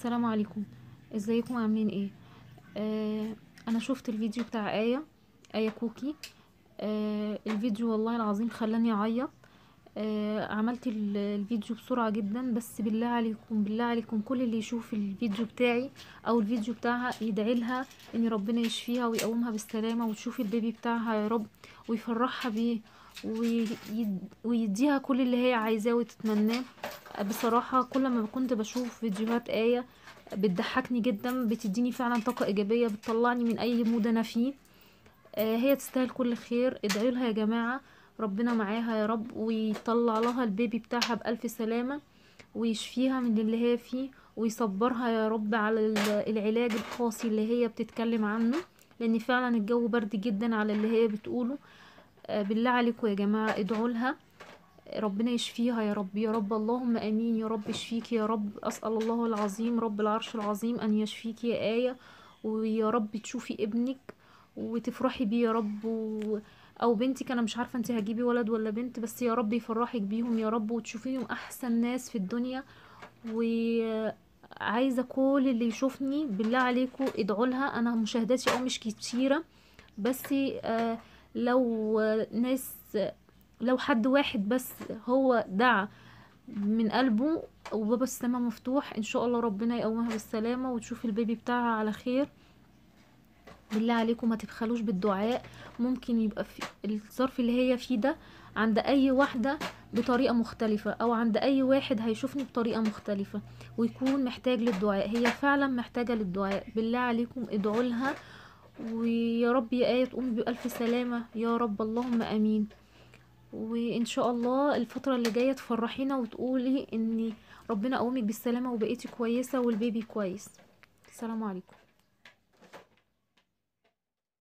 السلام عليكم ازيكم عاملين ايه آه انا شفت الفيديو بتاع آية آية كوكي آه الفيديو والله العظيم خلاني اعيط آه عملت ال- الفيديو بسرعة جدا بس بالله عليكم بالله عليكم كل اللي يشوف الفيديو بتاعي او الفيديو بتاعها يدعي لها ان ربنا يشفيها ويقومها بالسلامة وتشوف البيبي بتاعها يا رب ويفرحها بيه ويد- ويديها كل اللي هي عايزاه وتتمناه بصراحة كل ما كنت بشوف فيديوهات آية بتضحكني جدا بتديني فعلا طاقة إيجابية بتطلعني من أي مود أنا فيه آه، هي تستاهل كل خير ادعوا لها يا جماعة ربنا معاها يا رب ويطلع لها البيبي بتاعها بألف سلامة ويشفيها من اللي هي فيه ويصبرها يا رب على ال- العلاج القاسي اللي هي بتتكلم عنه لأن فعلا الجو برد جدا على اللي هي بتقوله آه، بالله عليكم يا جماعة ادعوا لها ربنا يشفيها يا رب يا رب اللهم امين يا رب اشفيك يا رب اسال الله العظيم رب العرش العظيم ان يشفيك يا ايه ويا رب تشوفي ابنك وتفرحي بيه يا رب و... او بنتك انا مش عارفه انت هتجيبي ولد ولا بنت بس يا رب يفرحك بيهم يا رب وتشوفيهم احسن ناس في الدنيا وعايزه كل اللي يشوفني بالله عليكم ادعوا لها انا مشاهداتي اه مش كتيره بس آه لو آه، ناس لو حد واحد بس هو دعا من قلبه وباب السماء مفتوح ان شاء الله ربنا يقومها بالسلامة وتشوف البيبي بتاعها على خير بالله عليكم ما تبخلوش بالدعاء ممكن يبقى في الظرف اللي هي فيه ده عند اي واحدة بطريقة مختلفة او عند اي واحد هيشوفني بطريقة مختلفة ويكون محتاج للدعاء هي فعلا محتاجة للدعاء بالله عليكم ادعوا لها ويا رب يا آية تقوم بألف سلامة يا رب اللهم امين وان شاء الله الفترة اللي جاية تفرحينا وتقولي ان ربنا قومك بالسلامة وبقيتي كويسة والبيبي كويس السلام عليكم